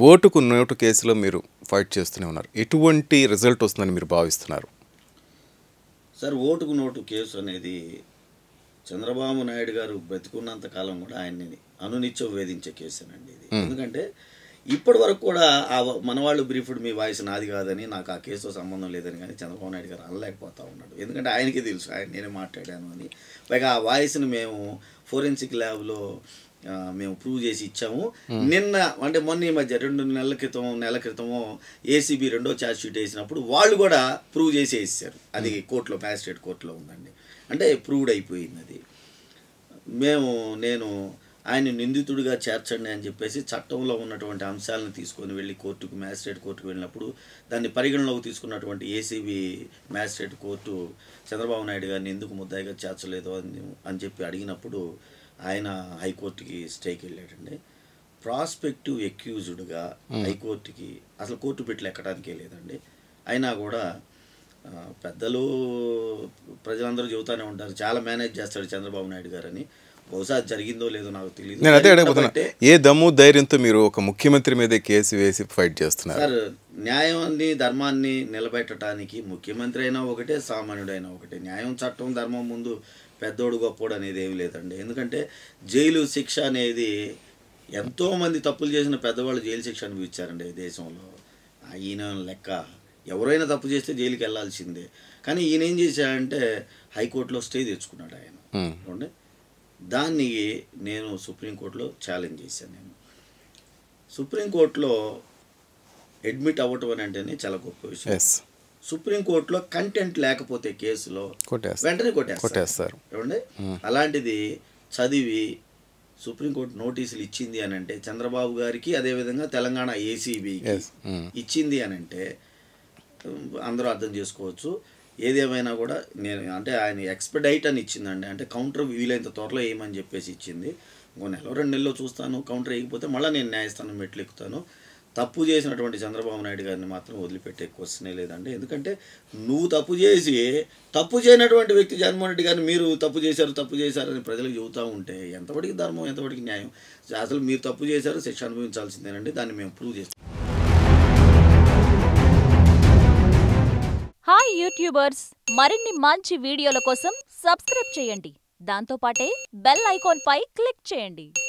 ఓటుకు నోటు కేసులో మీరు ఫైట్ చేస్తూనే ఉన్నారు ఎటువంటి రిజల్ట్ వస్తుందని మీరు భావిస్తున్నారు సార్ ఓటుకు నోటు కేసు అనేది చంద్రబాబు నాయుడు గారు బ్రతికున్నంత కాలం కూడా ఆయన్ని అనునిత్యం వేధించే కేసేనండి ఇది ఎందుకంటే ఇప్పటి వరకు కూడా ఆ వ- మనవాళ్ళు బ్రీఫ్డ్ మీ వాయిస్ నాది కాదని నాకు ఆ కేసుతో సంబంధం లేదని కానీ చంద్రబాబు నాయుడు గారు అనలేకపోతా ఉన్నాడు ఎందుకంటే ఆయనకి తెలుసు ఆయన నేనే మాట్లాడాను అని పైగా ఆ వాయిస్ని మేము ఫోరెన్సిక్ ల్యాబ్లో ఆ, మేము ప్రూవ్ చేసి ఇచ్చాము నిన్న అంటే మొన్న ఈ మధ్య రెండు నెలల క్రితం నెల క్రితము ఏసీబీ రెండో ఛార్జ్ షీట్ వేసినప్పుడు వాళ్ళు కూడా ప్రూవ్ చేసి వేసారు అది కోర్టులో మ్యాజిస్ట్రేట్ కోర్టులో ఉందండి అంటే ప్రూవ్డ్ అయిపోయింది అది మేము నేను ఆయన నిందితుడిగా చేర్చండి అని చెప్పేసి చట్టంలో ఉన్నటువంటి అంశాలను తీసుకొని వెళ్ళి కోర్టుకు మ్యాజిస్ట్రేట్ కోర్టుకు వెళ్ళినప్పుడు దాన్ని పరిగణలోకి తీసుకున్నటువంటి ACB magistrate court Chandrababu Naidu గారిని ఎందుకు ముద్దాయిగా చేర్చలేదు అని అని చెప్పి అడిగినప్పుడు ఆయన హైకోర్టుకి స్టేకి వెళ్ళాడండి ప్రాస్పెక్టివ్ ఎక్యూజ్డ్గా హైకోర్టుకి అసలు కోర్టు పెట్టి ఎక్కడానికే లేదండి అయినా కూడా ఆ, పెద్దలు ప్రజలందరూ చెబుతానే ఉంటారు చాలా మేనేజ్ చేస్తాడు చంద్రబాబు నాయుడు గారు అని బహుశా అది జరిగిందో లేదో నాకు తెలియదు నేను అదే అడగబోతున్నా కాబట్టి ఏ దమ్ము ధైర్యంతో మీరు ఒక ముఖ్యమంత్రి మీదే కేసు వేసి ఫైట్ చేస్తున్నారు సార్ న్యాయాన్ని ధర్మాన్ని నిలబెట్టడానికి ముఖ్యమంత్రి అయినా ఒకటే సామాన్యుడైనా ఒకటే న్యాయం చట్టం ధర్మం ముందు పెద్దోడు గొప్పోడు అనేది ఏమి లేదండి ఎందుకంటే జైలు శిక్ష అనేది ఎంతో మంది తప్పులు చేసిన పెద్దవాళ్ళు జైలు శిక్ష అనుభవించారండి ఈ దేశంలో ఆ ఈయన లెక్క ఎవరైనా తప్పు చేస్తే జైలుకి వెళ్ళాల్సిందే కానీ ఈయన ఏం చేశాడంటే హైకోర్టులో స్టే తెచ్చుకున్నాడు ఆయన Hmm. చూడండి దాన్ని నేను సుప్రీంకోర్టులో ఛాలెంజ్ చేశాను నేను సుప్రీంకోర్టులో అడ్మిట్ అవ్వటం అని అంటేనే చాలా గొప్ప విషయం ఎస్ సుప్రీంకోర్టులో కంటెంట్ లేకపోతే కేసులో కొట్టేస్తారు వెంటనే కొట్టేస్తారు కొట్టేస్తారు ఏమండి అలాంటిది చదివి సుప్రీంకోర్టు నోటీసులు ఇచ్చింది అని అంటే చంద్రబాబు గారికి అదేవిధంగా తెలంగాణ ఏసీబీకి Yes. Mm. ఇచ్చింది అని అంటే ఉమ్, అందరూ అర్థం చేసుకోవచ్చు ఏదేమైనా కూడా నేను అంటే ఆయన ఎక్స్పెడైట్ అని ఇచ్చిందండి అంటే కౌంటర్ వీలైనంత త్వరలో వేయమని చెప్పేసి ఇచ్చింది ఇంకో నెల రెండు నెలల్లో చూస్తాను కౌంటర్ వేయకపోతే మళ్ళీ నేను న్యాయస్థానం మెట్లు ఎక్కుతాను తప్పు చేసినటువంటి చంద్రబాబు నాయుడు గారిని మాత్రం వదిలిపెట్టే క్వశ్చనే లేదండి ఎందుకంటే నువ్వు తప్పు చేసి తప్పు చేయనటువంటి వ్యక్తి జగన్మోహన్ రెడ్డి గారిని మీరు తప్పు చేశారు తప్పు చేశారని ప్రజలకు చెబుతూ ఉంటే ఎంతవరకు ధర్మం ఎంతవరకు న్యాయం అసలు మీరు తప్పు చేశారు శిక్ష అనుభవించాల్సిందేనండి దాన్ని మేము ప్రూవ్ చేస్తాం హాయ్ యూట్యూబర్స్ మరిన్ని మంచి వీడియోల కోసం సబ్స్క్రైబ్ చేయండి దాంతోపాటే బెల్ ఐకాన్ పై క్లిక్ చేయండి